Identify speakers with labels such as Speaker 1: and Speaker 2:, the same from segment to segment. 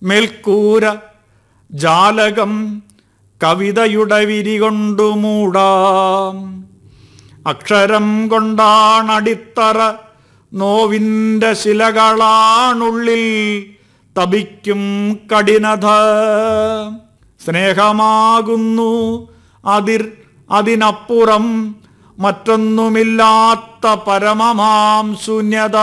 Speaker 1: മേൽക്കൂര ജാലകം കവിതയുടെ വിരി കൊണ്ടു മൂടാം അക്ഷരം കൊണ്ടാണടിത്തറ നോവിൻ്റെ ശിലകളാണുള്ളിൽ തപിക്കും കഠിനത സ്നേഹമാകുന്നു അതിർ അതിനപ്പുറം മറ്റൊന്നുമില്ലാത്ത പരമമാം ശൂന്യത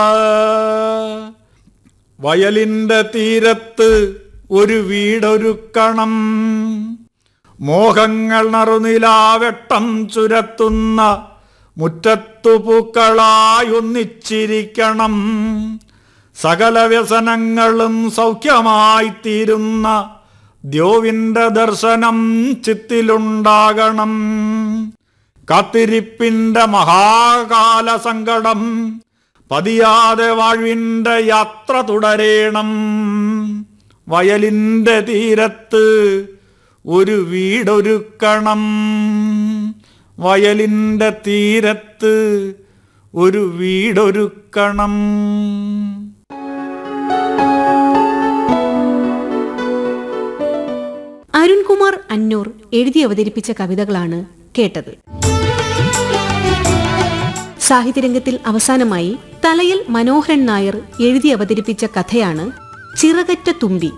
Speaker 1: വയലിൻ്റെ തീരത്ത് ഒരു വീടൊരുക്കണം മോഹങ്ങൾ നറുനിലാവെട്ടം ചുരത്തുന്ന മുറ്റത്തു പൂക്കളായി ഒന്നിച്ചിരിക്കണം സകല വ്യസനങ്ങളും സൗഖ്യമായി തീരുന്ന ദ്യോവിൻ്റെ ദർശനം ചിത്തിലുണ്ടാകണം കാത്തിരിപ്പിൻ്റെ മഹാകാല സങ്കടം പതിയാതെ വാഴ്വിൻ്റെ യാത്ര തുടരേണം വയലിൻ്റെ തീരത്ത് ഒരു വീടൊരുക്കണം വയലിൻ്റെ തീരത്ത് ഒരു വീടൊരുക്കണം
Speaker 2: അരുൺകുമാർ അന്നൂർ എഴുതി അവതരിപ്പിച്ച കവിതകളാണ് കേട്ടത് സാഹിത്യരംഗത്തിൽ അവസാനമായി തലയിൽ മനോഹരൻ നായർ എഴുതി അവതരിപ്പിച്ച കഥയാണ് ചിറകറ്റ തുമ്പി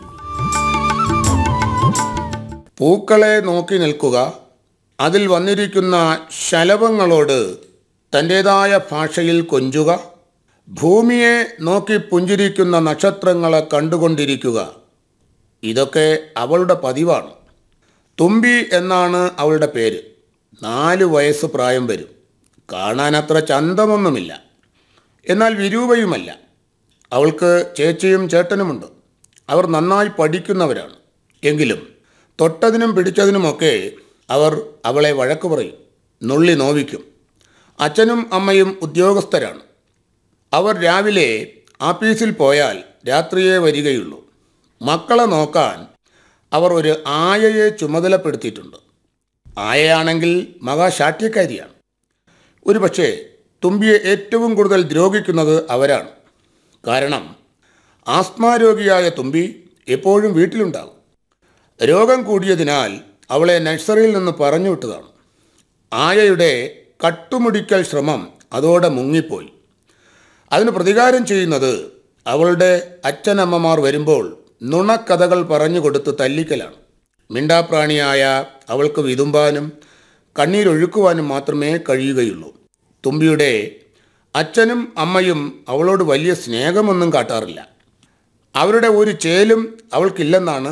Speaker 3: പൂക്കളെ നോക്കി നിൽക്കുക അതിൽ വന്നിരിക്കുന്ന ശലഭങ്ങളോട് തൻ്റേതായ ഭാഷയിൽ കൊഞ്ചുക ഭൂമിയെ നോക്കി പുഞ്ചിരിക്കുന്ന നക്ഷത്രങ്ങളെ കണ്ടുകൊണ്ടിരിക്കുക ഇതൊക്കെ അവളുടെ പതിവാണ് തുമ്പി എന്നാണ് അവളുടെ പേര് നാല് വയസ്സ് പ്രായം വരും കാണാൻ അത്ര ചന്തമൊന്നുമില്ല എന്നാൽ വിരൂപയുമല്ല അവൾക്ക് ചേച്ചിയും ചേട്ടനുമുണ്ട് അവർ നന്നായി പഠിക്കുന്നവരാണ് എങ്കിലും തൊട്ടതിനും പിടിച്ചതിനുമൊക്കെ അവർ അവളെ വഴക്ക് പറയും നുള്ളി നോവിക്കും അച്ഛനും അമ്മയും ഉദ്യോഗസ്ഥരാണ് അവർ രാവിലെ ആഫീസിൽ പോയാൽ രാത്രിയേ വരികയുള്ളൂ മക്കളെ നോക്കാൻ അവർ ഒരു ആയയെ ചുമതലപ്പെടുത്തിയിട്ടുണ്ട് ആയയാണെങ്കിൽ മഹാശാഠ്യക്കാരിയാണ് ഒരു പക്ഷേ തുമ്പിയെ ഏറ്റവും കൂടുതൽ ദ്രോഹിക്കുന്നത് അവരാണ് കാരണം ആസ്മാരോഗിയായ തുമ്പി എപ്പോഴും വീട്ടിലുണ്ടാകും രോഗം കൂടിയതിനാൽ അവളെ നഴ്സറിയിൽ നിന്ന് പറഞ്ഞു വിട്ടതാണ് ആയയുടെ കട്ടുമുടിക്കൽ ശ്രമം അതോടെ മുങ്ങിപ്പോയി അതിന് പ്രതികാരം ചെയ്യുന്നത് അവളുടെ അച്ഛനമ്മമാർ വരുമ്പോൾ നുണക്കഥകൾ പറഞ്ഞു കൊടുത്ത് തല്ലിക്കലാണ് മിണ്ടാപ്രാണിയായ അവൾക്ക് വിതുമ്പാനും കണ്ണീരൊഴുക്കുവാനും മാത്രമേ കഴിയുകയുള്ളൂ തുമ്പിയുടെ അച്ഛനും അമ്മയും അവളോട് വലിയ സ്നേഹമൊന്നും കാട്ടാറില്ല അവരുടെ ഒരു ചേലും അവൾക്കില്ലെന്നാണ്